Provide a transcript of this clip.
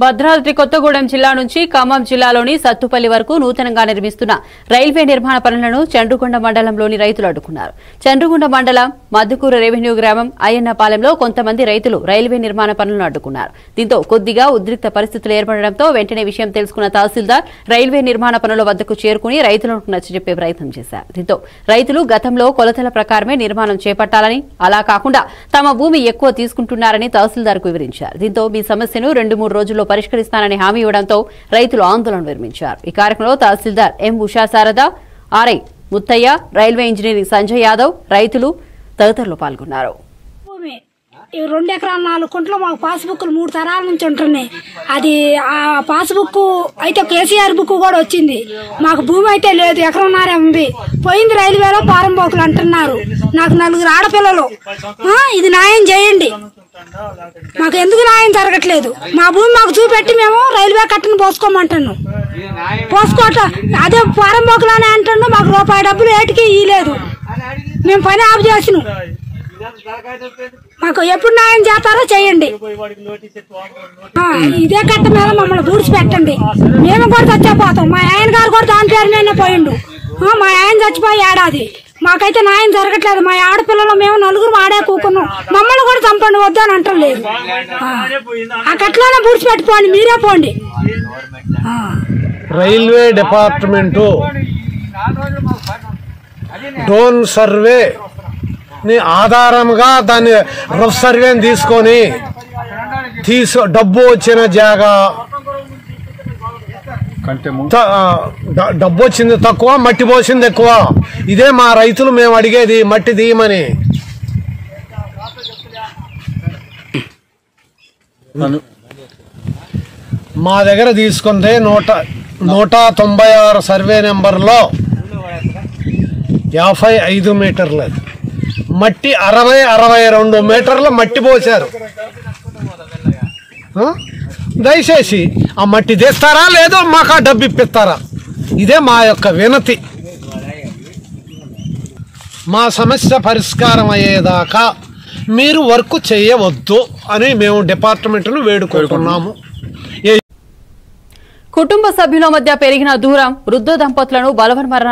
భద్రాద్రి కొత్తగూడెం జిల్లా నుంచి ఖమ్మం జిల్లాలోని సత్తుపల్లి వరకు నూతనంగా నిర్మిస్తున్న రైల్వే నిర్మాణ పనులను చండ్రుగొండ మండలంలోని రైతులు అడ్డుకున్నారు చండ్రుగొండ మండలం మద్దుకూరు రెవెన్యూ గ్రామం అయ్యన్నపాలెంలో కొంతమంది రైతులు రైల్వే నిర్మాణ పనులను అడ్డుకున్నారు దీంతో కొద్దిగా ఉద్రిక్త పరిస్థితులు ఏర్పడడంతో వెంటనే విషయం తెలుసుకున్న తహసీల్దార్ రైల్వే నిర్మాణ పనుల వద్దకు చేరుకుని రైతులకు నచ్చజెప్పే ప్రయత్నం చేశారు దీంతో రైతులు గతంలో కొలతల ప్రకారమే నిర్మాణం చేపట్టాలని అలా కాకుండా తమ భూమి ఎక్కువ తీసుకుంటున్నారని తహసీల్దార్కు వివరించారు దీంతో మీ సమస్యను రెండు మూడు రోజుల్లో పరిష్కరిస్తానని హామీ ఇవ్వడంతో రైతులు ఆందోళన విరమించారు ఈ కార్యక్రమంలో tahsildar M Usha Sarada RI Muthaiah railway engineering Sanjay Yadav రైతులు తదితరులు పాల్గొన్నారు భూమి ఈ రెండు ఎకరాల నాలుగు కుంటలు మాకు పాస్బుక్లు మూడు తరాల నుంచి ఉంటున్నాయి అది ఆ పాస్బుక్ అయితే కేసీఆర్ బుక్ కూడా వచ్చింది మాకు భూమి అయితే లేదు ఎకరంన్నరే ఉంది పోయింది రైల్వేలో పారంపోకులు అంటున్నారు నాకు నలుగురు ఆడపిల్లలు ఆ, ఇది న్యాయం చేయండి మాకు ఎందుకు న్యాయం జరగట్లేదు మా భూమి మాకు చూపెట్టి మేము రైల్వే కట్టను పోసుకోమంటున్నాం పోసుకోవట అదే పారంపోకులనే అంటుండు మాకు రూపాయి డబ్బులు ఏటికి ఇయ్యలేదు మేము పని ఆఫ్ చేసినాం మాకు ఎప్పుడు న్యాయం చేస్తారో చేయండి ఆ, ఇదే కట్ట మీద మమ్మల్ని బూడ్చి పెట్టండి మేము కూడా చచ్చిపోతాం మా ఆయన గారు కూడా దాని పేరు మీదనే పోయిండు ఆ, మా ఆయన చచ్చిపోయి ఏడాది మాకైతే న్యాయం జరగట్లేదు మా ఆడపిల్లలు మేము నలుగురు ఆడే కూకున్నాం మమ్మల్ని కూడా చంపండి వద్దని అంటలేదు ఆ, ఆ కట్టలోనే బూడ్చి పెట్టిపోండి మీరే పోండి ఆ. రైల్వే డిపార్ట్మెంటు డోన్ సర్వే ని ఆధారంగా దాన్ని రఫ్ సర్వేని తీసుకొని తీసు డబ్బు వచ్చిన జాగా త- ఆ, డ- డబ్బు వచ్చింది తక్కువ మట్టి పోసింది ఎక్కువ ఇదే మా రైతులు మేము అడిగేది మట్టి తీయమని మా దగ్గర తీసుకుంటే నూట నూట తొంభై ఆరు సర్వే నెంబర్లో యాభై ఐదు మీటర్లు మట్టి అరవై అరవై రెండు మీటర్ల మట్టి పోశారు ఆ? దయచేసి ఆ మట్టి తెస్తారా లేదో మాకు ఆ డబ్బు ఇప్పిస్తారా ఇదే మా యొక్క వినతి మా సమస్య పరిష్కారం అయ్యేదాకా మీరు వర్క్ చేయవద్దు అని మేము డిపార్ట్మెంట్ను వేడుకుంటున్నాము ఏ కుటుంబ సభ్యుల మధ్య పెరిగిన దూరం వృద్ధ దంపతులను బలవన్మరణ